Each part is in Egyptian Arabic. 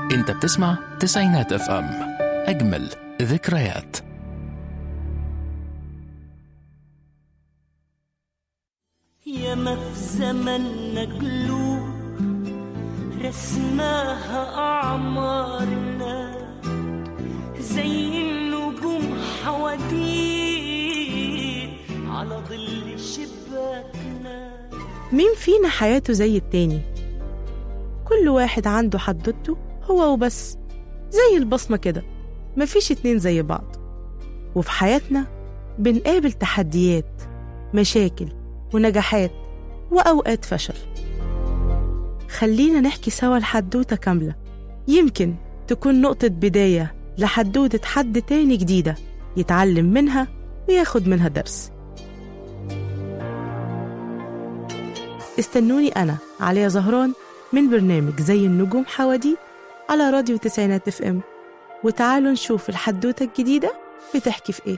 انت بتسمع تسعينات اف ام اجمل ذكريات ياما في زمننا قلوب رسماها أعمارنا زي النجوم حواديت على ظل شباكنا مين فينا حياته زي التاني كل واحد عنده حدوته هو وبس زي البصمة كده مفيش اتنين زي بعض وفي حياتنا بنقابل تحديات مشاكل ونجاحات وأوقات فشل خلينا نحكي سوا الحدوتة كاملة يمكن تكون نقطة بداية لحدوتة حد تاني جديدة يتعلم منها وياخد منها درس استنوني أنا عليا زهران من برنامج زي النجوم حواديت على راديو تسعينات اف ام وتعالوا نشوف الحدوتة الجديدة بتحكي في ايه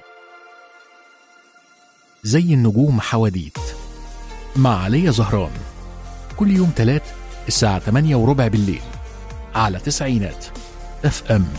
زي النجوم حواديت مع علي زهران كل يوم تلات الساعة 8 وربع بالليل على تسعينات اف ام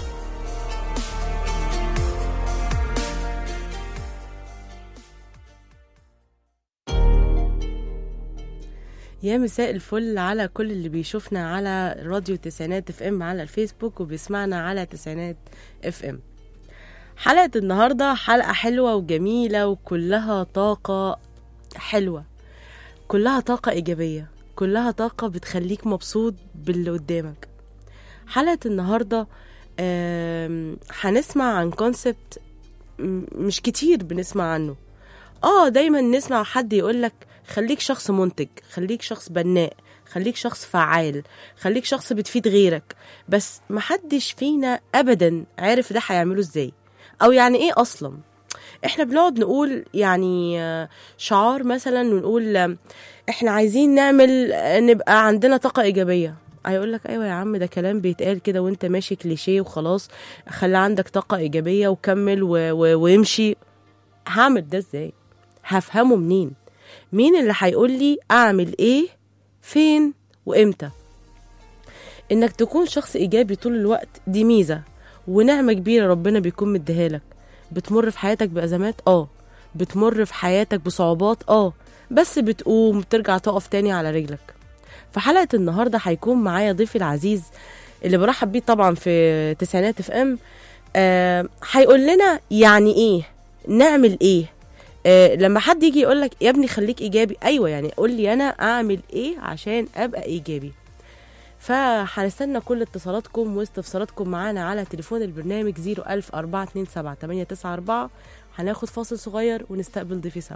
يا مساء الفل على كل اللي بيشوفنا على راديو تسعينات اف ام على الفيسبوك وبيسمعنا على تسعينات اف ام حلقة النهاردة حلقة حلوة وجميلة وكلها طاقة حلوة كلها طاقة إيجابية كلها طاقة بتخليك مبسوط باللي قدامك حلقة النهاردة آم، هنسمع عن كونسبت مش كتير بنسمع عنه اه دايما نسمع حد يقولك خليك شخص منتج خليك شخص بناء خليك شخص فعال خليك شخص بتفيد غيرك بس محدش فينا ابدا عارف ده هيعمله ازاي او يعني ايه اصلا احنا بنقعد نقول يعني آه، شعار مثلا ونقول آه، احنا عايزين نعمل آه، نبقى عندنا طاقة ايجابية هيقول لك ايوه يا عم ده كلام بيتقال كده وانت ماشي كليشيه وخلاص خلي عندك طاقة ايجابية وكمل و... و... ويمشي هعمل ده ازاي هفهمه منين مين اللي هيقول لي اعمل ايه فين وامتى انك تكون شخص ايجابي طول الوقت دي ميزه ونعمه كبيره ربنا بيكون مديها لك بتمر في حياتك بازمات اه بتمر في حياتك بصعوبات اه بس بتقوم بترجع تقف تاني على رجلك في حلقه النهارده هيكون معايا ضيفي العزيز اللي برحب بيه طبعا في تسعينات اف ام آه، هيقول لنا يعني ايه نعمل ايه آه، لما حد يجي يقول لك يا ابني خليك ايجابي ايوه يعني قول لي انا اعمل ايه عشان ابقى ايجابي فهنستنى كل اتصالاتكم واستفساراتكم معانا على تليفون البرنامج 010427894 هناخد فاصل صغير ونستقبل ضيفي سوا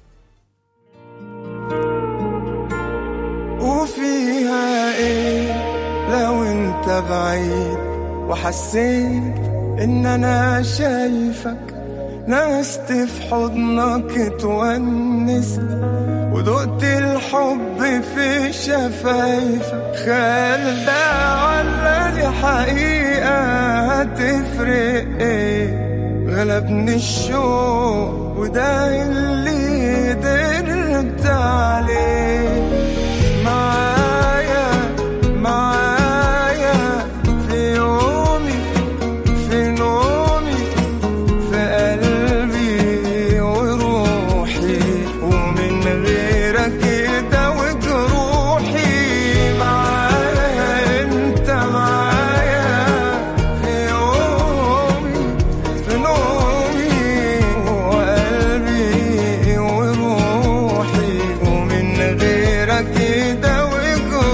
وفيها ايه لو انت بعيد وحسيت ان انا شايفك نست في حضنك اتونست ودقت الحب في شفايفك خيال ده ولا دي حقيقة هتفرق ايه غلبني الشوق وده اللي قدرت عليه معايا معايا في يومي في نومي في قلبي وروحي ومن غيرك كده وجروحي معايا انت معايا في يومي في نومي وقلبي وروحي ومن غيرك كده وجروحي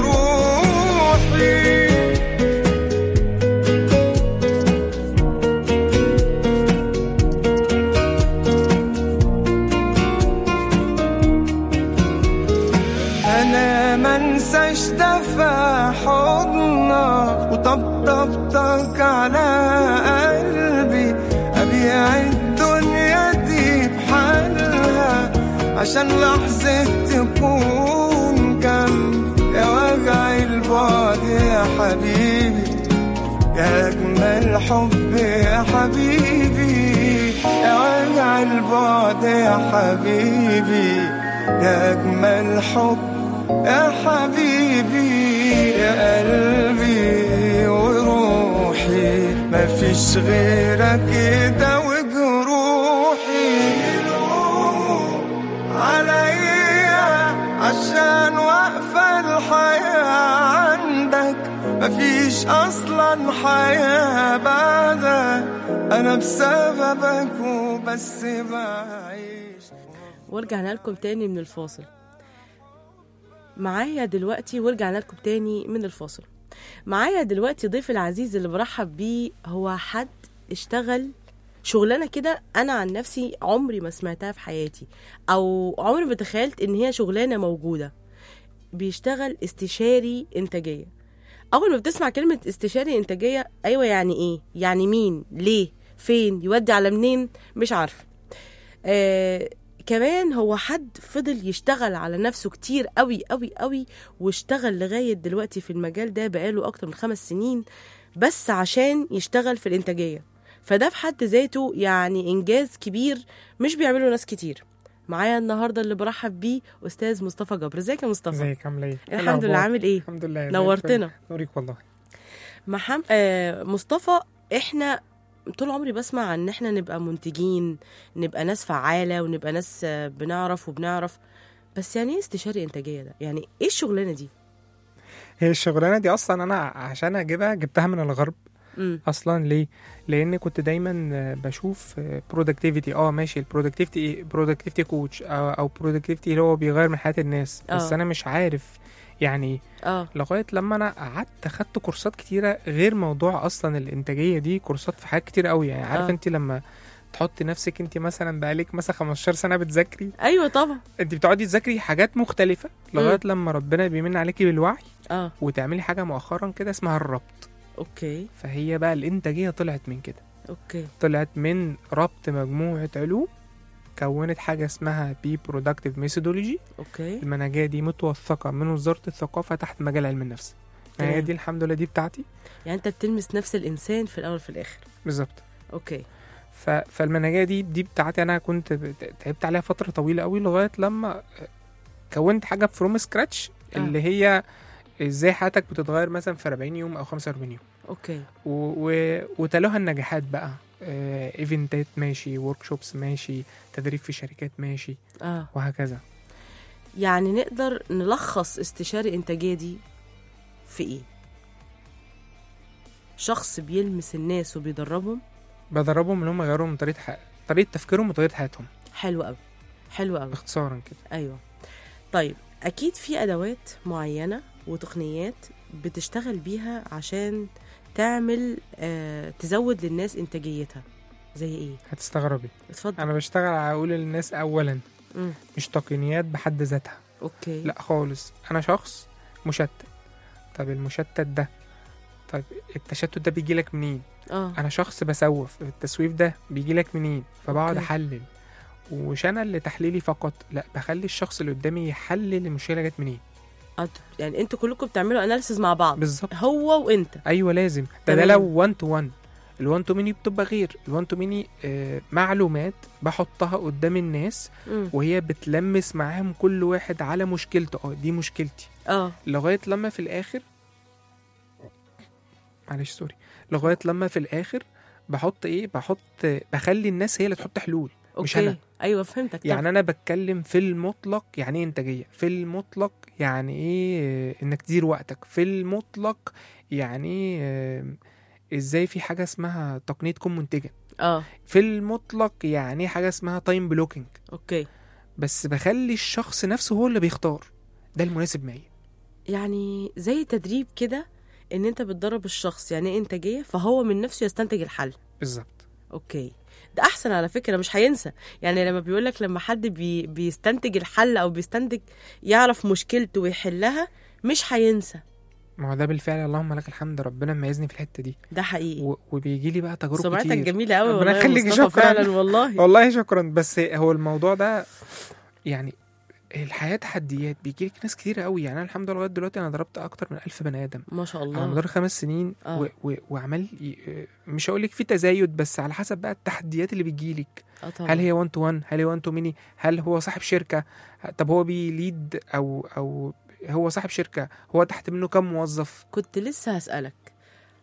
انا منساش دفع حضنك وطبطبتك على قلبي ابيع الدنيا دي بحالها عشان لحظة تكون جنبي يا وجع البعد يا حبيبي يا أجمل حب يا حبيبي يا وجع البعد يا حبيبي يا أجمل حب يا حبيبي يا قلبي وروحي روحي مفيش غيرك يداوي جروحي يلوموا عليا عشان واقفة الحياة عندك مفيش أصلا حياة بعدك أنا بسببك وبس بعيش ورجعنا لكم تاني من الفاصل معايا دلوقتي ورجعنا لكم تاني من الفاصل معايا دلوقتي ضيف العزيز اللي برحب بيه هو حد اشتغل شغلانه كده انا عن نفسي عمري ما سمعتها في حياتي او عمري ما تخيلت ان هي شغلانه موجوده بيشتغل استشاري انتاجيه اول ما بتسمع كلمه استشاري انتاجيه ايوه يعني ايه يعني مين ليه فين يودي على منين مش عارفه آه كمان هو حد فضل يشتغل على نفسه كتير قوي قوي قوي واشتغل لغاية دلوقتي في المجال ده بقاله أكتر من خمس سنين بس عشان يشتغل في الإنتاجية فده في حد ذاته يعني إنجاز كبير مش بيعمله ناس كتير معايا النهارده اللي برحب بيه استاذ مصطفى جبر ازيك يا مصطفى ازيك عامله ايه؟ إيه الحمد لله الأخبار؟ عامل ايه الحمد لله زي نورتنا. الفل. نوريك والله محمد آه مصطفى احنا طول عمري بسمع ان احنا نبقى منتجين نبقى ناس فعالة ونبقى ناس آه، بنعرف وبنعرف بس يعني ايه استشاري انتاجية ده يعني ايه الشغلانة دي هي الشغلانه دي اصلا انا عشان اجيبها جبتها من الغرب امم اصلا ليه؟ لان كنت دايما آه، بشوف برودكتيفيتي اه ماشي البرودكتيفيتي ايه؟ برودكتيفيتي كوتش او برودكتيفيتي اللي هو بيغير من حياه الناس بس آه. انا مش عارف يعني ايه اه لغايه لما انا قعدت خدت كورسات كتيره غير موضوع اصلا الانتاجيه دي كورسات في حاجات كتير قوي يعني عارف آه. انت لما تحط نفسك انت مثلا بقالك مثلا 15 سنه بتذاكري ايوه طبعا انت بتقعدي تذاكري حاجات مختلفه لغايه لما ربنا بيمن عليكي بالوعي اه وتعملي حاجه مؤخرا كده اسمها الربط اوكي فهي بقى الانتاجيه طلعت من كده اوكي طلعت من ربط مجموعه علوم كونت حاجه اسمها بي برودكتيف ميثودولوجي اوكي المنهجيه دي متوثقه من وزاره الثقافه تحت مجال علم النفس تمام. هي دي الحمد لله دي بتاعتي يعني انت بتلمس نفس الانسان في الاول في الاخر بالظبط اوكي ف... فالمنهجيه دي دي بتاعتي انا كنت ب- تعبت عليها فتره طويله قوي لغايه لما كونت حاجه فروم سكراتش آه. اللي هي ازاي حياتك بتتغير مثلا في 40 يوم او 45 يوم اوكي و... و... وتلوها النجاحات بقى آه، ايفنتات ماشي ورك شوبس ماشي تدريب في شركات ماشي اه وهكذا يعني نقدر نلخص استشاري انتاجية دي في ايه شخص بيلمس الناس وبيدربهم بدربهم ان هم يغيروا من طريقه ح... طريقه تفكيرهم وطريقه حياتهم حلو قوي حلو قوي باختصارا كده ايوه طيب اكيد في ادوات معينه وتقنيات بتشتغل بيها عشان تعمل آه تزود للناس انتاجيتها زي ايه هتستغربي اتفضل انا بشتغل على عقول الناس اولا مم. مش تقنيات بحد ذاتها اوكي لا خالص انا شخص مشتت طب المشتت ده طب التشتت ده بيجي لك منين اه انا شخص بسوف التسويف ده بيجي لك منين فبقعد أوكي. احلل ومش انا اللي تحليلي فقط لا بخلي الشخص اللي قدامي يحلل المشكله جت منين آه، يعني انتوا كلكم بتعملوا اناليسز مع بعض بالظبط هو وانت ايوه لازم ده ده تمام. لو 1 تو 1 ال1 تو ميني بتبقى غير ال1 تو ميني آه معلومات بحطها قدام الناس مم. وهي بتلمس معاهم كل واحد على مشكلته اه دي مشكلتي اه لغايه لما في الاخر معلش سوري لغايه لما في الاخر بحط ايه بحط بخلي الناس هي اللي تحط حلول مش اوكي انا ايوه فهمتك طبعا. يعني انا بتكلم في المطلق يعني ايه انتاجيه في المطلق يعني ايه آه، انك تدير وقتك في المطلق يعني ايه آه، ازاي في حاجه اسمها تقنيه كون منتجا اه في المطلق يعني ايه حاجه اسمها تايم بلوكينج اوكي بس بخلي الشخص نفسه هو اللي بيختار ده المناسب معايا يعني زي تدريب كده ان انت بتدرب الشخص يعني ايه انتاجيه فهو من نفسه يستنتج الحل بالظبط اوكي ده احسن على فكره مش هينسى يعني لما بيقولك لما حد بي بيستنتج الحل او بيستنتج يعرف مشكلته ويحلها مش هينسى ما هو ده بالفعل اللهم لك الحمد ربنا مميزني في الحته دي ده حقيقي و- وبيجي لي بقى تجارب سمعتك كتير جميله قوي ربنا والله يا يخليك، مصطفى شكراً. فعلا والله والله شكرا بس هو الموضوع ده يعني الحياه تحديات بيجي لك ناس كتير قوي يعني انا الحمد لله لغايه دلوقتي انا ضربت اكتر من ألف بني ادم ما شاء على الله مدار خمس سنين آه. و... و... وعمل ي- مش هقول لك في تزايد بس على حسب بقى التحديات اللي بتجيلك اه طبعا هل هي 1 تو 1 هل هي 1 تو ميني هل هو صاحب شركه طب هو بيليد او او هو صاحب شركه هو تحت منه كم موظف كنت لسه هسألك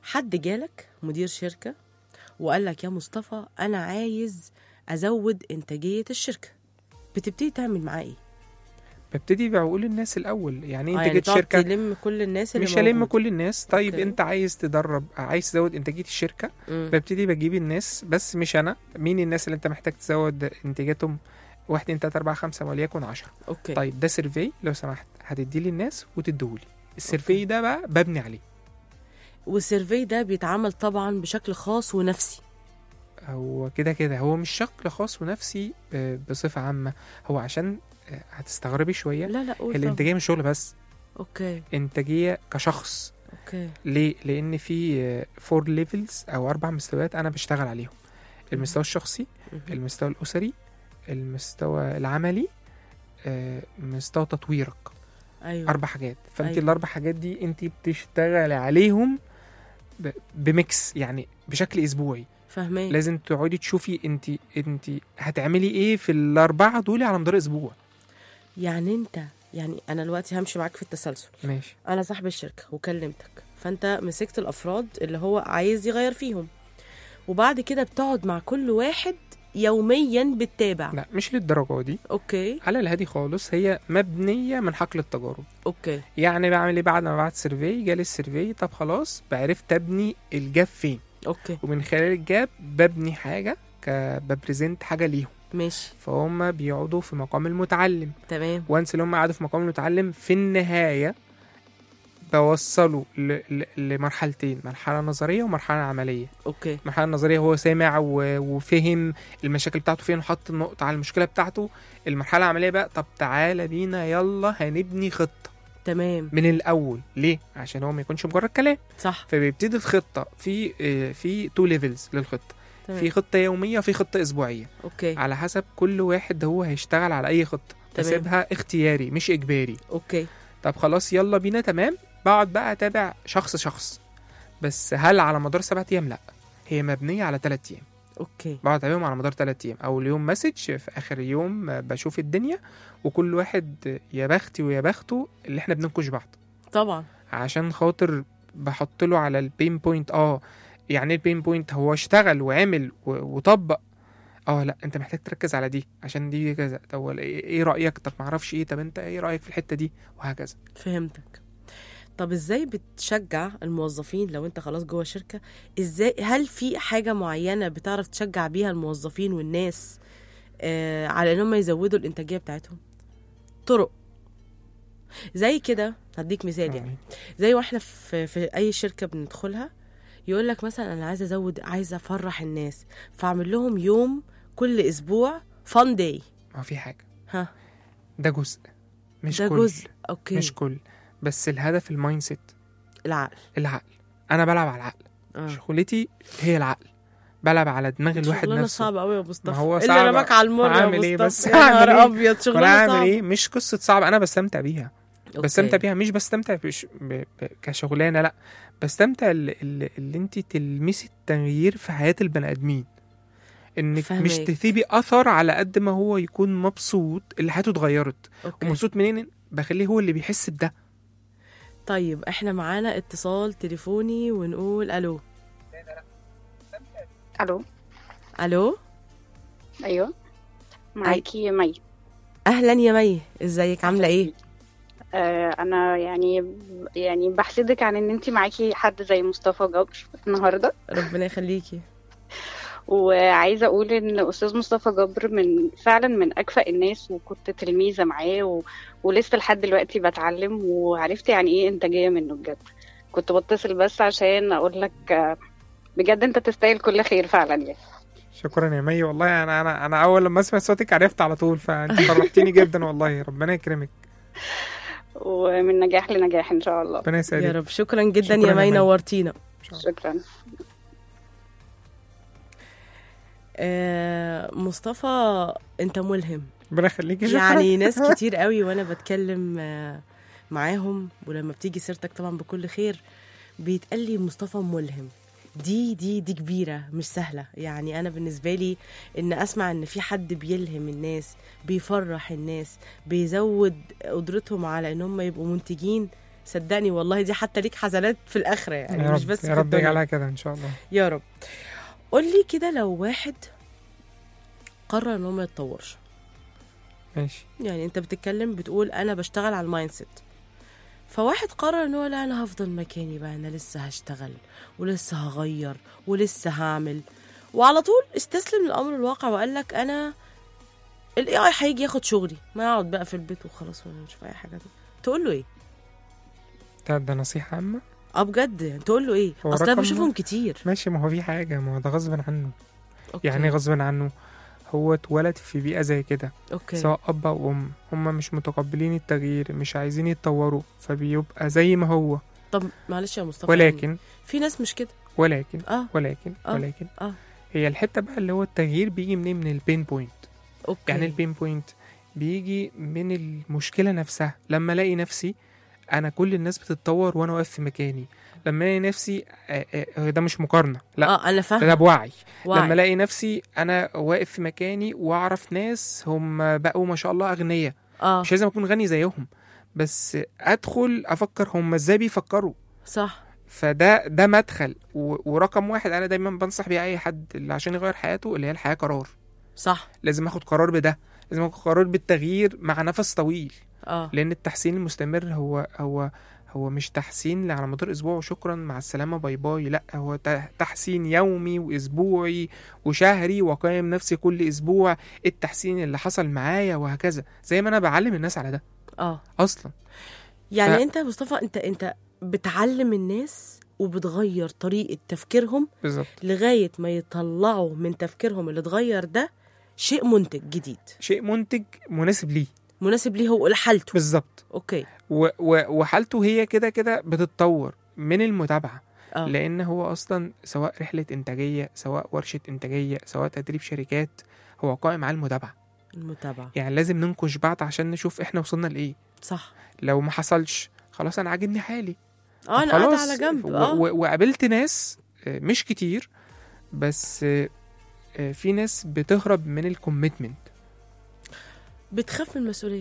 حد جالك مدير شركة وقال لك يا مصطفى أنا عايز أزود إنتاجية الشركة بتبتدي تعمل معاه إيه؟ ببتدي بقول للناس الاول يعني آه انت يعني جيت تقعد شركه تلم كل الناس اللي مش هلم موجودة. كل الناس طيب أوكي. انت عايز تدرب عايز تزود انتاجيه الشركه مم. ببتدي بجيب الناس بس مش انا مين الناس اللي انت محتاج تزود انتاجاتهم واحد اتنين تلاته اربعه خمسه وليكن 10 أوكي طيب ده سيرفي لو سمحت هتديه للناس وتديهولي السيرفي ده بقى ببني عليه والسيرفي ده بيتعمل طبعا بشكل خاص ونفسي هو كده كده هو مش شكل خاص ونفسي ب- بصفه عامه هو عشان آه، هتستغربي شويه لا لا قول طبعا. الانتاجيه مش شغل بس أوكي انتاجيه كشخص أوكي ليه؟ لأن في فور ليفلز أو أربع مستويات أنا بشتغل عليهم المستوى الشخصي مهم. المستوى الأسري المستوى العملي آه، مستوى تطويرك أيوه أربع حاجات فأنت أيوة. الأربع حاجات دي أنت بتشتغل عليهم ب- بميكس يعني بشكل أسبوعي فاهمين لازم تقعدي تشوفي أنت أنت هتعملي إيه في الأربعة دول على مدار أسبوع يعني أنت يعني أنا دلوقتي همشي معاك في التسلسل ماشي انا صاحب الشركه وكلمتك فانت مسكت الافراد اللي هو عايز يغير فيهم وبعد كده بتقعد مع كل واحد يوميا بتتابع لا مش للدرجة دي اوكي على الهادي خالص هي مبنية من حقل التجارب اوكي يعني بعمل ايه بعد ما بعت سيرفي جالي السيرفي طب خلاص بعرفت ابني الجاب فين اوكي ومن خلال الجاب ببني حاجه ك ببريزنت حاجه ليهم ماشي فهم بيقعدوا في مقام المتعلم تمام وانس اللي هم قعدوا في مقام المتعلم في النهايه بوصله ل... ل... لمرحلتين مرحله نظريه ومرحله عمليه اوكي المرحله النظريه هو سامع و... وفهم المشاكل بتاعته فين وحط النقطه على المشكله بتاعته المرحله العمليه بقى طب تعالى بينا يلا هنبني خطه تمام من الاول ليه عشان هو ما يكونش مجرد كلام صح فبيبتدي الخطه في آه، في تو ليفلز للخطه تمام في خطه يوميه وفي خطه اسبوعيه اوكي على حسب كل واحد هو هيشتغل على اي خطه تمام. بسيبها اختياري مش اجباري اوكي طب خلاص يلا بينا تمام بقعد بقى اتابع شخص شخص بس هل على مدار سبعة ايام لا هي مبنيه على ثلاث ايام اوكي بقعد اتابعهم على مدار ثلاث ايام اول يوم مسج في اخر يوم آه، بشوف الدنيا وكل واحد آه، يا بختي ويا بخته اللي احنا بننكش بعض طبعا عشان خاطر بحط له على البين بوينت اه يعني ايه البين بوينت هو اشتغل وعمل و- وطبق اه لا انت محتاج تركز على دي عشان دي كذا طب ولا ايه إيه رايك طب معرفش ايه طب انت ايه رايك في الحته دي وهكذا فهمتك طب ازاي بتشجع الموظفين لو انت خلاص جوه شركه ازاي هل في حاجه معينه بتعرف تشجع بيها الموظفين والناس آه على ان هم يزودوا الانتاجيه بتاعتهم طرق زي كده هديك مثال يعني زي واحنا في في اي شركه بندخلها يقول لك مثلا انا عايزه ازود عايزه افرح الناس فاعمل لهم يوم كل اسبوع فان داي ما في حاجه ها ده جزء مش ده كل جزء اوكي مش كل بس الهدف المايند سيت العقل العقل انا بلعب على العقل اه شغلتي هي العقل بلعب على دماغ الواحد شغلانه نفسه صعبه قوي يا مصطفى ما هو اللي صعب. رماك على المر يا هعمل إيه مصطفى بس؟ يا هعمل نهار إيه؟ ابيض وانا شغلانه اعمل صعبه ايه مش قصه صعبه انا بستمتع بيها أوكي. بستمتع بيها مش بستمتع بش... ب... ب... كشغلانه لا بستمتع اللي, اللي, اللي انت تلمسي التغيير في حياه البني ادمين انك فهمك. مش تسيبي اثر على قد ما هو يكون مبسوط اللي حياته اتغيرت اوكي ومبسوط منين بخليه هو اللي بيحس بده طيب احنا معانا اتصال تليفوني ونقول الو الو الو ايوه معاكي مي اهلا يا مي ازيك عامله ايه آه انا يعني يعني بحسدك عن ان انت معاكي حد زي مصطفى جبر النهارده ربنا يخليكي وعايزه اقول ان استاذ مصطفى جبر من فعلا من اكفأ الناس وكنت تلميذه معاه و... ولسه لحد دلوقتي بتعلم وعرفت يعني ايه انتاجيه منه بجد كنت بتصل بس عشان اقول لك آه، بجد انت تستاهل كل خير فعلا يعني شكرا يا مي والله انا انا انا اول لما اسمع صوتك عرفت على طول فانت فرحتيني جدا والله ربنا يكرمك ومن نجاح لنجاح ان شاء الله ربنا يا يسعدك رب شكرا جدا شكراً يا يا مي مي. نورتينا شكرا آه مصطفى انت ملهم ربنا يخليكي شكرا يعني ناس كتير قوي وانا بتكلم آه، معاهم ولما بتيجي سيرتك طبعا بكل خير بيتقال لي مصطفى ملهم دي دي دي كبيرة مش سهلة يعني أنا بالنسبة لي إن أسمع إن في حد بيلهم الناس بيفرح الناس بيزود قدرتهم على إن هم يبقوا منتجين صدقني والله دي حتى ليك حسنات في الاخره يعني يا مش رب بس يا في رب الدنيا. يجعلها كده ان شاء الله يا رب قول لي كده لو واحد قرر ان هو ما يتطورش ماشي يعني انت بتتكلم بتقول انا بشتغل على المايند سيت فواحد قرر ان هو لا انا هفضل مكاني بقى انا لسه هشتغل ولسه هغير ولسه هعمل وعلى طول استسلم للامر الواقع وقال لك انا الاي اي هيجي ياخد شغلي ما اقعد بقى في البيت وخلاص ولا نشوف اي حاجه تانية. تقول له ايه ده, ده نصيحة عامة اه بجد يعني تقول له ايه هو اصل انا رقم- بشوفهم كتير ماشي ما هو في حاجة ما هو ده غصب عنه أوكي. يعني غصب عنه هو اتولد في بيئة زي كده اوكي سواء أب أو أم هما مش متقبلين التغيير مش عايزين يتطوروا فبيبقى زي ما هو طب معلش يا مصطفى يعني ولكن في ناس مش كده ولكن اه ولكن آه. ولكن اه هي الحتة بقى اللي هو التغيير بيجي منين من البين بوينت اوكي يعني البين بوينت بيجي من المشكلة نفسها لما الاقي نفسي انا كل الناس بتتطور وانا واقف في مكاني لما الاقي نفسي آه، آه، ده مش مقارنة لا اه انا فاهمه ده بوعي وعي. لما الاقي نفسي انا واقف في مكاني واعرف ناس هم بقوا ما شاء الله اغنياء اه مش لازم اكون غني زيهم بس ادخل افكر هم ازاي بيفكروا صح فده ده مدخل و- ورقم واحد انا دايما بنصح بيه اي حد اللي عشان يغير حياته اللي هي الحياه قرار صح لازم اخد قرار بده لازم اخد قرار بالتغيير مع نفس طويل اه لان التحسين المستمر هو هو هو مش تحسين على مدار اسبوع وشكرا مع السلامه باي باي لا هو ت- تحسين يومي واسبوعي وشهري واقيم نفسي كل اسبوع التحسين اللي حصل معايا وهكذا زي ما انا بعلم الناس على ده اه اصلا يعني ف- انت يا مصطفى انت انت بتعلم الناس وبتغير طريقه تفكيرهم بالظبط لغايه ما يطلعوا من تفكيرهم اللي اتغير ده شيء منتج جديد شيء منتج مناسب ليه مناسب ليه هو لحالته بالظبط اوكي و- و- وحالته هي كده كده بتتطور من المتابعه اه لان هو اصلا سواء رحله انتاجيه سواء ورشه انتاجيه سواء تدريب شركات هو قائم على المتابعه المتابعه يعني لازم ننقش بعض عشان نشوف احنا وصلنا لايه صح لو ما حصلش خلاص انا عاجبني حالي اه انا قاعده خلاص، على جنب و- اه و- وقابلت ناس آه، مش كتير بس آه، آه، في ناس بتهرب من الكوميتمنت بتخاف من المسؤوليه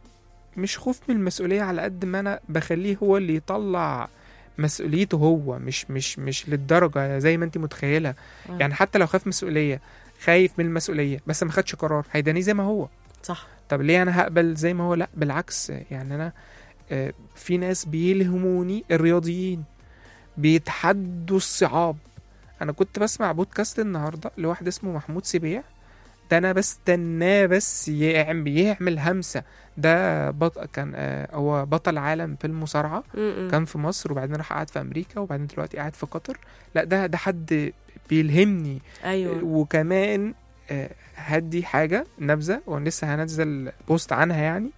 مش خوف من المسؤوليه على قد ما انا بخليه هو اللي يطلع مسؤوليته هو مش مش مش للدرجه زي ما انت متخيله آه. يعني حتى لو خاف مسؤوليه خايف من المسؤوليه بس ما خدش قرار هيدانيه زي ما هو صح طب ليه انا هقبل زي ما هو لا بالعكس يعني انا آه، في ناس بيلهموني الرياضيين بيتحدوا الصعاب انا كنت بسمع بودكاست النهارده لواحد اسمه محمود سبيع ده انا بستناه بس يعمل يعمل همسه ده بط... كان آه، هو بطل عالم في المصارعه م-م. كان في مصر وبعدين راح قعد في امريكا وبعدين دلوقتي قاعد في قطر لا ده ده حد بيلهمني ايوه وكمان آه، هدي حاجة نبذة وانا لسه هنزل بوست عنها يعني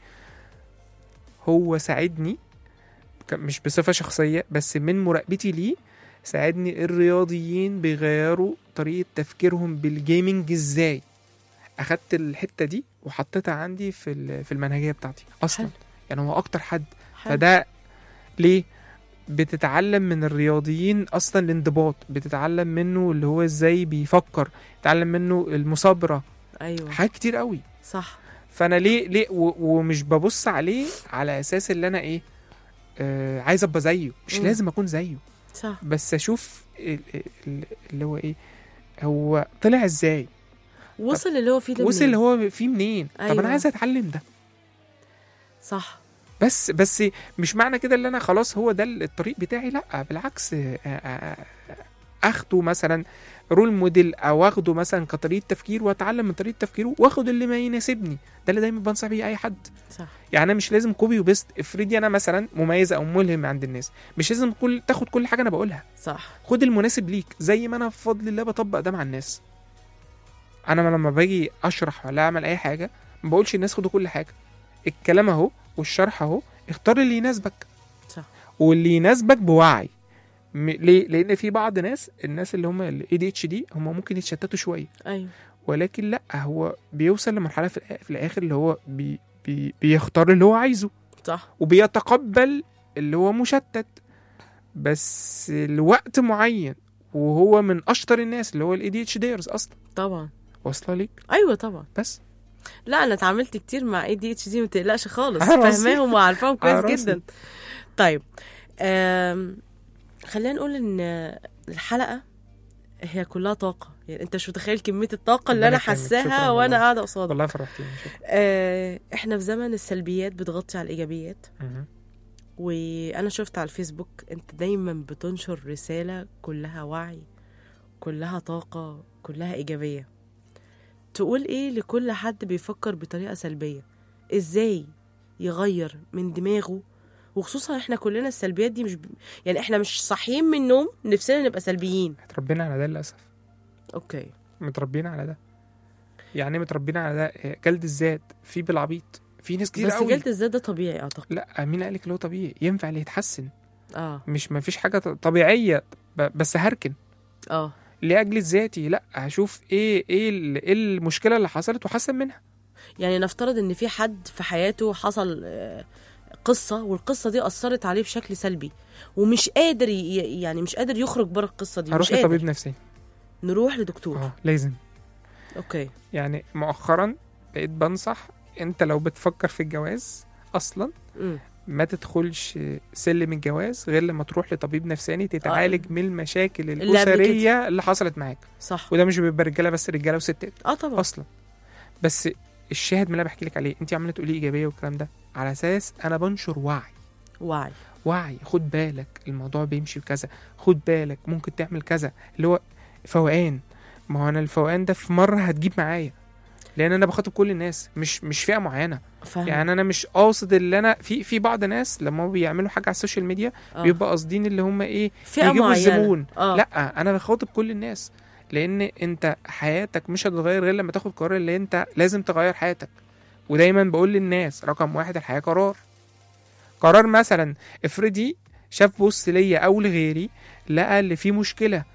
هو ساعدني ك- مش بصفة شخصية بس من مراقبتي ليه ساعدني الرياضيين بيغيروا طريقة تفكيرهم بالجيمنج ازاي اخدت الحتة دي وحطيتها عندي في ال- في المنهجية بتاعتي اصلا حلو. يعني هو اكتر حد حلو. فده ليه بتتعلم من الرياضيين اصلا الانضباط بتتعلم منه اللي هو ازاي بيفكر تتعلم منه المثابره ايوه حاجات كتير قوي صح فانا ليه ليه و- ومش ببص عليه على اساس اللي انا ايه آه عايز ابقى زيه مش مم. لازم اكون زيه صح بس اشوف ال- ال- اللي هو ايه هو طلع ازاي وصل اللي هو فيه ده وصل منين؟ اللي هو فيه منين طب أيوة. انا عايز اتعلم ده صح بس بس مش معنى كده اللي انا خلاص هو ده الطريق بتاعي لا بالعكس آه، آه، اخده مثلا رول موديل او اخده مثلا كطريقه تفكير واتعلم من طريقه تفكيره واخد اللي ما يناسبني ده اللي دايما بنصح بيه اي حد صح يعني انا مش لازم كوبي وبيست افرضي انا مثلا مميز او ملهم عند الناس مش لازم كل تاخد كل حاجه انا بقولها صح خد المناسب ليك زي ما انا بفضل الله بطبق ده مع الناس انا لما باجي اشرح ولا اعمل اي حاجه ما بقولش الناس خدوا كل حاجه الكلام اهو والشرح اهو اختار اللي يناسبك صح واللي يناسبك بوعي م- ليه لان في بعض ناس الناس اللي هم الاي دي اتش دي هم ممكن يتشتتوا شويه ايوه ولكن لا هو بيوصل لمرحله في, الآ- في الاخر اللي هو بي بي بيختار اللي هو عايزه صح وبيتقبل اللي هو مشتت بس لوقت معين وهو من اشطر الناس اللي هو الاي دي اتش ديرز اصلا طبعا واصله ليك ايوه طبعا بس لا انا اتعاملت كتير مع اي دي اتش دي ما تقلقش خالص على راسي. فاهماهم وعارفاهم على كويس راسي. جدا طيب آم، خلينا نقول ان الحلقه هي كلها طاقه يعني انت مش متخيل كميه الطاقه اللي ربنا انا يكرمك. حاساها شكراً وانا والله. قاعده قصادك والله فرحتيني شكرا آه، احنا في زمن السلبيات بتغطي على الايجابيات مهم. وانا شفت على الفيسبوك انت دايما بتنشر رساله كلها وعي كلها طاقه كلها ايجابيه تقول ايه لكل حد بيفكر بطريقه سلبيه ازاي يغير من دماغه وخصوصا احنا كلنا السلبيات دي مش ب... يعني احنا مش صاحيين من النوم نفسنا نبقى سلبيين اتربينا على ده للاسف اوكي متربيين على ده يعني إيه متربيين على ده إيه، جلد الذات في بالعبيط في ناس كتير بس قوي جلد الذات ده طبيعي اعتقد لا مين قالك اللي هو طبيعي ينفع اللي يتحسن اه مش ما فيش حاجه ط- طبيعيه ب- بس هركن اه لاجل ذاتي لا هشوف ايه ايه ال- ايه المشكله اللي حصلت واحسن منها يعني نفترض ان في حد في حياته حصل آه، قصة والقصة دي أثرت عليه بشكل سلبي ومش قادر ي... يعني مش قادر يخرج بره القصة دي هروح مش قادر لطبيب نفسي نروح لدكتور اه لازم اوكي يعني مؤخرا بقيت بنصح انت لو بتفكر في الجواز اصلا امم ما تدخلش سلم الجواز غير لما تروح لطبيب نفساني تتعالج من المشاكل اللي قبل الاسريه اللي حصلت معاك صح وده مش بيبقى رجاله بس رجاله وستات اه طبعا اصلا بس الشاهد من اللي أنا بحكي لك عليه انت عماله تقولي ايجابيه والكلام ده على اساس انا بنشر وعي وعي وعي خد بالك الموضوع بيمشي بكذا خد بالك ممكن تعمل كذا اللي هو فوقان ما هو انا الفوقان ده في مره هتجيب معايا لان انا بخاطب كل الناس مش مش فئه معينه فاهم يعني انا مش قاصد اللي انا في في بعض ناس لما بيعملوا حاجه على السوشيال ميديا آه. بيبقى قاصدين اللي هم ايه فئة يجيبوا معينة الزبون اه لا انا بخاطب كل الناس لان انت حياتك مش هتتغير غير لما تاخد قرار اللي انت لازم تغير حياتك ودايما بقول للناس رقم واحد الحياه قرار قرار مثلا افرضي شاف بص ليا او لغيري لقى اللي فيه مشكله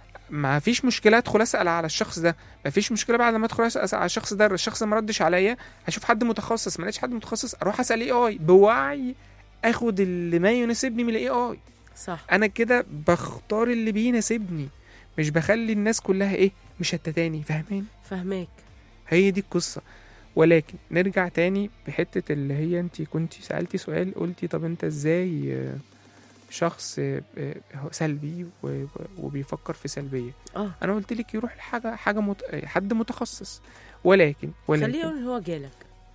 ما فيش مشكله ادخل اسال على الشخص ده ما فيش مشكله بعد ما ادخل اسال على الشخص ده الشخص ما ردش عليا هشوف حد متخصص ما لقيتش حد متخصص اروح اسال اي اي بوعي اخد اللي ما يناسبني من الاي اي صح انا كده بختار اللي بيناسبني مش بخلي الناس كلها ايه مشتتاني فاهمين فهماك هي دي القصه ولكن نرجع تاني بحته اللي هي انت كنتي سالتي سؤال قلتي طب انت ازاي آه، شخص آه، آه، سلبي و- و- وبيفكر في سلبيه اه انا قلت لك يروح لحاجه حاجه مت... حد متخصص ولكن ولكن خليه يقول ان هو جالك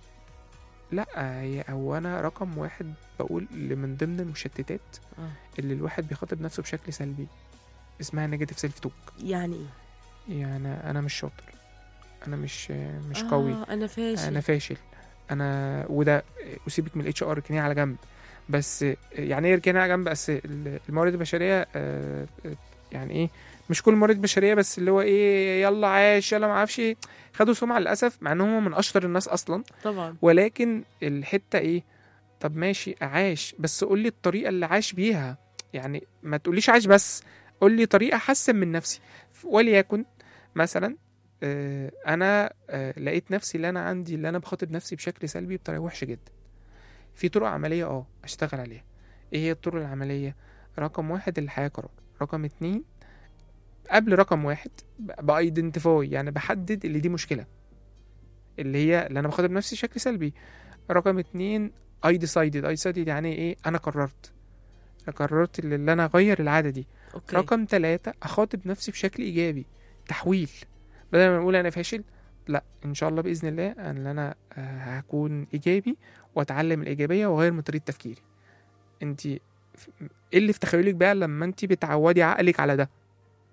لا هي هو انا رقم واحد بقول اللي من ضمن المشتتات اه اللي الواحد بيخاطب نفسه بشكل سلبي اسمها نيجاتيف سيلف توك يعني ايه يعني انا مش شاطر انا مش مش قوي آه انا فاشل انا فاشل انا وده اسيبك من الاتش ار اركنيه على جنب بس يعني ايه اركنيه على جنب بس الموارد البشريه آه، يعني ايه مش كل الموارد البشريه بس اللي هو ايه يلا عاش يلا ما اعرفش ايه خدوا سمعه للاسف مع ان هم من اشطر الناس اصلا طبعا ولكن الحته ايه طب ماشي عاش بس قول لي الطريقه اللي عاش بيها يعني ما تقوليش عاش بس قول لي طريقه احسن من نفسي وليكن مثلا آه، انا آه، لقيت نفسي اللي انا عندي اللي انا بخاطب نفسي بشكل سلبي بطريقه وحشه جدا في طرق عمليه اه اشتغل عليها ايه هي الطرق العمليه رقم واحد الحياه قرار رقم اتنين قبل رقم واحد بايدنتيفاي يعني بحدد اللي دي مشكله اللي هي اللي انا بخاطب نفسي بشكل سلبي رقم اتنين اي ديسايدد اي ديسايدد يعني ايه انا قررت قررت اللي اللي انا اغير العاده دي اوكي رقم ثلاثة اخاطب نفسي بشكل ايجابي تحويل بدل ما اقول انا فاشل لا ان شاء الله باذن الله ان انا آه، هكون ايجابي واتعلم الايجابيه واغير من طريقه تفكيري انت ايه اللي في تخيلك بقى لما انت بتعودي عقلك على ده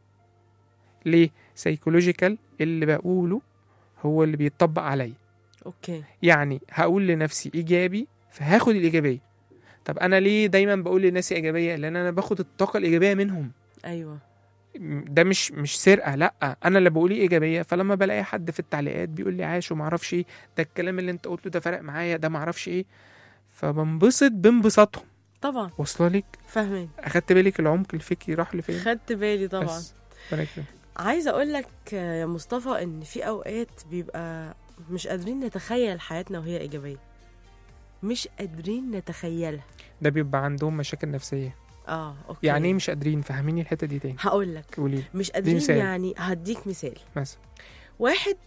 ليه سيكولوجيكال اللي بقوله هو اللي بيتطبق عليا اوكي يعني هقول لنفسي ايجابي فهاخد الايجابيه طب انا ليه دايما بقول لنفسي ايجابيه لان انا باخد الطاقه الايجابيه منهم ايوه ده مش مش سرقه لا انا اللي بقول ايجابيه فلما بلاقي حد في التعليقات بيقول لي عاش وما اعرفش ايه ده الكلام اللي انت قلته ده فرق معايا ده ما اعرفش ايه فبنبسط بانبساطهم طبعا واصله لك فاهمين اخدت بالك العمق الفكري راح لفين خدت بالي طبعا بس. ربنا يكرمك. عايزه اقول لك يا مصطفى ان في اوقات بيبقى مش قادرين نتخيل حياتنا وهي ايجابيه مش قادرين نتخيلها ده بيبقى عندهم مشاكل نفسيه اه اوكي يعني ايه مش قادرين فهميني الحته دي تاني هقول لك قولي لي مش قادرين مثال. يعني هديك مثال مثلا واحد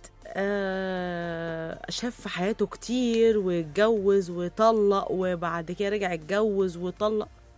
آه شاف في حياته كتير واتجوز وطلق وبعد كده رجع اتجوز وطلق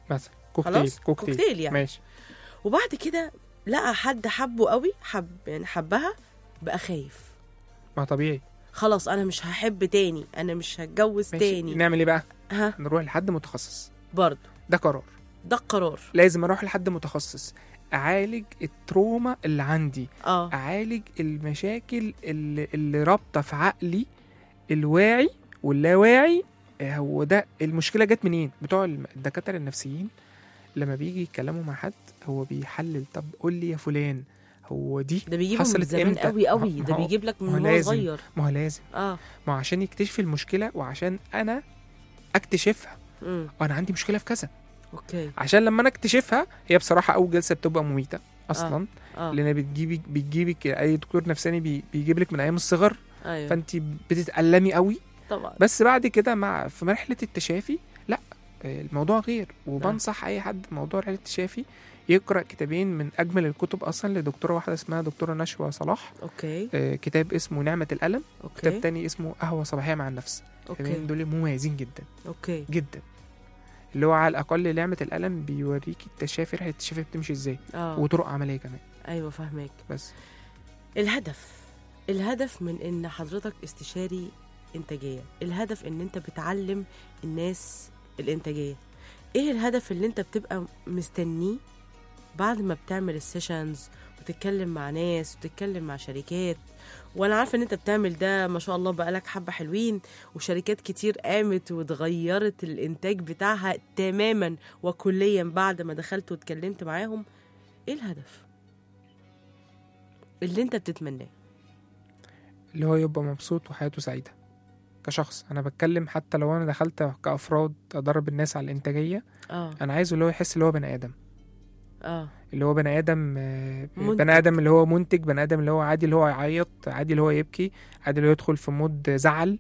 مثلا كوكتيل خلاص كوكتيل, كوكتيل يعني ماشي وبعد كده لقى حد حبه قوي حب يعني حبها بقى خايف ما طبيعي خلاص انا مش هحب تاني انا مش هتجوز ماشي تاني نعمل ايه بقى ها نروح لحد متخصص برضه ده قرار ده القرار لازم اروح لحد متخصص اعالج التروما اللي عندي اه اعالج المشاكل اللي, اللي رابطه في عقلي الواعي واللاواعي آه، هو ده المشكله جت منين بتوع الم- الدكاتره النفسيين لما بيجي يتكلموا مع حد هو بيحلل طب قول لي يا فلان هو دي ده بيجيبه من حصلت زمان إمتى؟ قوي قوي ما ده هو- بيجيب لك ما هو من هو لازم. صغير ما هو لازم اه ما هو عشان يكتشف المشكله وعشان انا اكتشفها امم وانا عندي مشكله في كذا اوكي عشان لما انا اكتشفها هي بصراحه اول جلسه بتبقى مميته اصلا اه لان بتجيبك بتجيبك اي دكتور نفساني بي- بيجيب لك من ايام الصغر ايوه فانت بتتالمي قوي طبعا بس بعد كده مع في مرحله التشافي لا آه، الموضوع غير وبنصح اي حد في موضوع رحله التشافي يقرا كتابين من اجمل الكتب اصلا لدكتوره واحده اسمها دكتوره نشوى صلاح اوكي آه، كتاب اسمه نعمه الالم كتاب اوكي تاني اسمه قهوه صباحيه مع النفس الكتابين اوكي دول مميزين جدا اوكي جدا اللي هو على الاقل نعمه الالم بيوريك التشافي رحله التشافي بتمشي ازاي اه وطرق عمليه كمان ايوه فاهمك بس الهدف الهدف من ان حضرتك استشاري انتاجيه الهدف ان انت بتعلم الناس الانتاجيه ايه الهدف اللي انت بتبقى مستنيه بعد ما بتعمل السيشنز وتتكلم مع ناس وتتكلم مع شركات وانا عارفه ان انت بتعمل ده ما شاء الله بقالك حبه حلوين وشركات كتير قامت واتغيرت الانتاج بتاعها تماما وكليا بعد ما دخلت واتكلمت معاهم ايه الهدف اللي انت بتتمناه اللي هو يبقى مبسوط وحياته سعيده كشخص انا بتكلم حتى لو انا دخلت كافراد ادرب الناس على الانتاجيه اه انا عايزه اللي هو يحس اللي هو بني ادم اه اللي هو بني ادم آه، منتج. بني ادم اللي هو منتج بني ادم اللي هو عادي اللي هو يعيط عادي اللي هو يبكي عادي اللي هو يدخل في مود زعل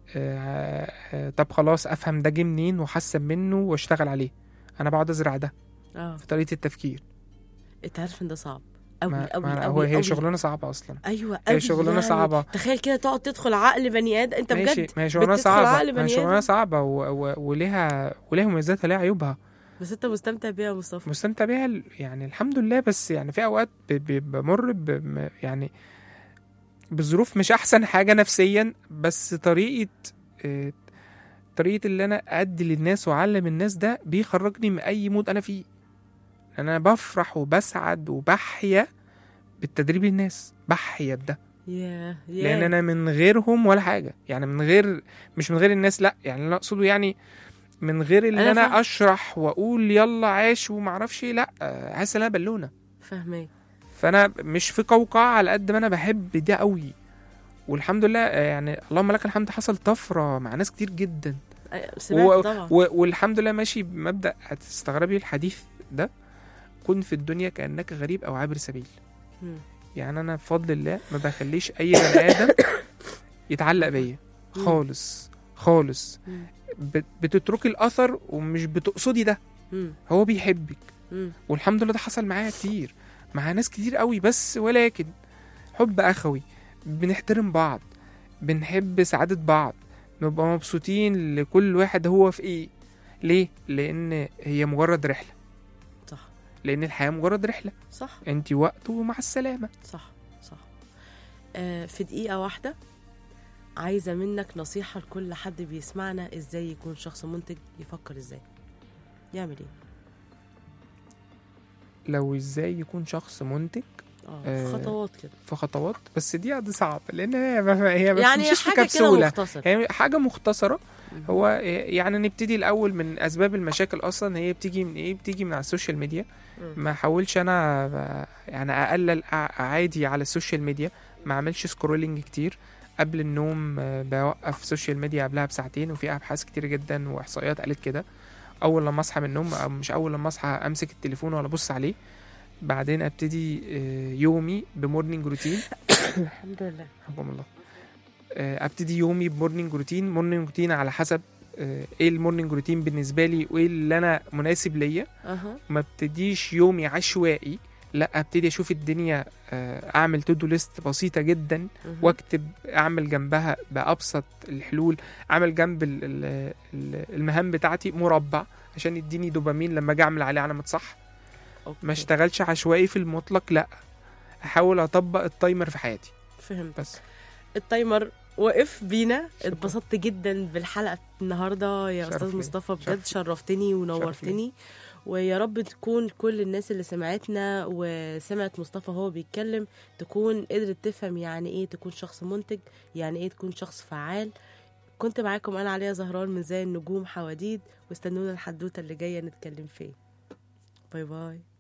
آه، آه، طب خلاص افهم ده جه منين واحسن منه واشتغل عليه انا بقعد ازرع ده اه في طريقه التفكير انت عارف ان ده صعب قوي ما قوي ما هو قوي هي قوي. شغلانه صعبه اصلا ايوه هي قوي شغلانه يعني صعبه تخيل كده تقعد تدخل عقل بني ادم انت ماشي بجد ما هي شغلانه بتدخل صعبه عقل ما هي بني شغلانه ادم صعبه و... و... وليها وليها مميزاتها ليها عيوبها بس انت مستمتع بيها يا مصطفى مستمتع بيها ال- يعني الحمد لله بس يعني في اوقات ب- ب- بمر ب م- يعني بظروف مش احسن حاجه نفسيا بس طريقه آه، طريقه اللي انا ادي للناس واعلم الناس ده بيخرجني من اي مود انا فيه انا بفرح وبسعد وبحيا بالتدريب للناس بحيا بده ياه ياه لان انا من غيرهم ولا حاجه يعني من غير مش من غير الناس لا يعني انا اقصده يعني من غير اللي أنا انا, فاهمة. اشرح واقول يلا عاش ومعرفش إيه، لا آه، حاسس ان انا بالونه فاهمك فانا مش في قوقعه على قد ما انا بحب ده قوي والحمد لله آه، يعني اللهم لك الحمد حصل طفره مع ناس كتير جدا أي- سمعت و- طبعا و... والحمد لله ماشي بمبدا هتستغربي الحديث ده كن في الدنيا كانك غريب او عابر سبيل مم. يعني انا بفضل الله ما بخليش اي بني ادم يتعلق بيا مم. خالص خالص مم. بت- بتتركي الاثر ومش بتقصدي ده مم. هو بيحبك مم. والحمد لله ده حصل معايا كتير مع ناس كتير قوي بس ولكن حب اخوي بنحترم بعض بنحب سعادة بعض نبقى مبسوطين لكل واحد هو في ايه ليه لان هي مجرد رحلة صح لان الحياة مجرد رحلة صح انت وقت ومع السلامة صح صح آه في دقيقة واحدة عايزة منك نصيحة لكل حد بيسمعنا ازاي يكون شخص منتج يفكر ازاي يعمل ايه لو ازاي يكون شخص منتج اه آه، في خطوات كده في خطوات بس دي عاد صعب لان هي ما هي ما يعني بتمشيش في حاجة كده كبسولة مختصرة هي حاجة مختصرة مم. هو يعني نبتدي الاول من اسباب المشاكل اصلا هي بتيجي من ايه بتيجي من على السوشيال ميديا مم. ما احاولش انا ب- يعني اقلل أع- عادي على السوشيال ميديا ما اعملش سكرولينج كتير قبل النوم آه، بوقف سوشيال ميديا قبلها بساعتين وفي ابحاث كتير جدا واحصائيات قالت كده اول لما اصحى من النوم او مش اول لما اصحى امسك التليفون ولا ابص عليه بعدين ابتدي آه، يومي بمورنينج روتين الحمد لله حكم الله آه، ابتدي يومي بمورنينج روتين مورنينج روتين على حسب آه، ايه المورنينج روتين بالنسبه لي وايه اللي انا مناسب ليا اها ما ابتديش يومي عشوائي لا ابتدي اشوف الدنيا آه، اعمل تو دو ليست بسيطه جدا مهم. واكتب اعمل جنبها بابسط الحلول اعمل جنب ال- ال- ال- المهام بتاعتي مربع عشان يديني دوبامين لما اجي اعمل عليه علامه صح أوكي. ما اشتغلش عشوائي في المطلق لا احاول اطبق التايمر في حياتي فهمت بس التايمر وقف بينا شكراً. اتبسطت جدا بالحلقه النهارده يا شرف استاذ ليا. مصطفى شرف بجد ليا. شرفتني ونورتني ويا رب تكون كل الناس اللي سمعتنا وسمعت مصطفى هو بيتكلم تكون قدرت تفهم يعني ايه تكون شخص منتج يعني ايه تكون شخص فعال كنت معاكم انا عليا زهران من زي النجوم حواديد واستنونا الحدوته اللي جايه نتكلم فيه باي باي